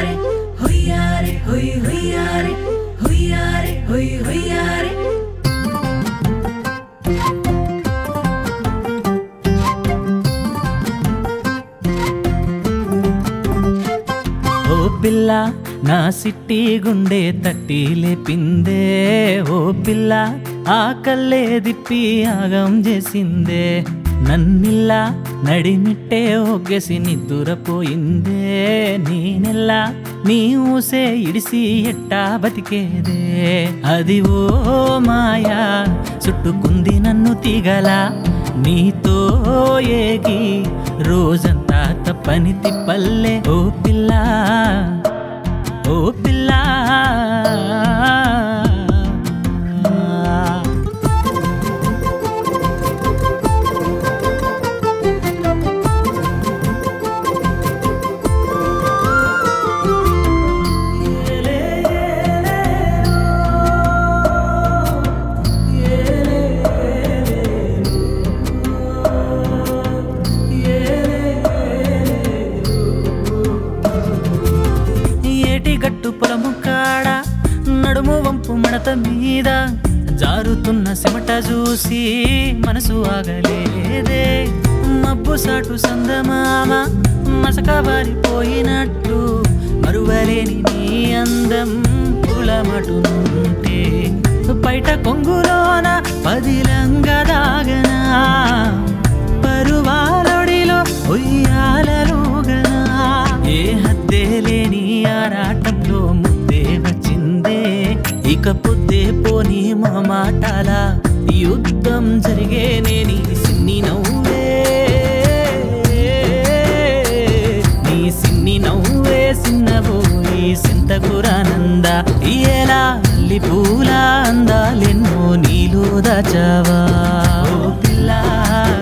హుయ్యారే హుయ్యారే హుయ్ హుయ్యారే హుయ్యారే హుయ్ హుయ్యారే ఓ పిల్ల నా సిట్టి గుండె తట్టి లేపిందే ఓ పిల్ల ఆ కల్లే దిప్పి ఆగం చేసిందే నన్నిల్లా నడిమిట్టే ఒగ్గేసి నిద్దురపోయిందే నేనెల్లా నీ ఊసే ఇడిసి ఎట్టా బతికేదే అది ఓ మాయా చుట్టుకుంది నన్ను తీగలా నీతో ఏగి రోజంతా తప్పని తిప్పల్లే ఓ పిల్ల ఓ పిల్ల ఏటి గట్టు పొలము కాడ నడుము వంపు మడత మీద జారుతున్న సిమట చూసి మనసు ఆగలేదే మబ్బు సాటు సందమామ మసక బారిపోయినట్టు మరువలేని నీ అందం పులమటునుంటే బయట కొంగులోన పదిలంగా దాగనా పరువాలొడిలో ఉయ్యాలలుగనా ఏ హద్దే లేని ఆరాటంలో ముద్దే వచ్చిందే ఇక పొద్దే పోని మా మాటల యుద్ధం జరిగే నేని సిన్ని నవ్వే నీ సిన్ని నవ్వే సిన్నబోయి సింతకురానంద ఎలా అల్లి పూల అందాలెన్నో నీలో దాచావా ఓ పిల్ల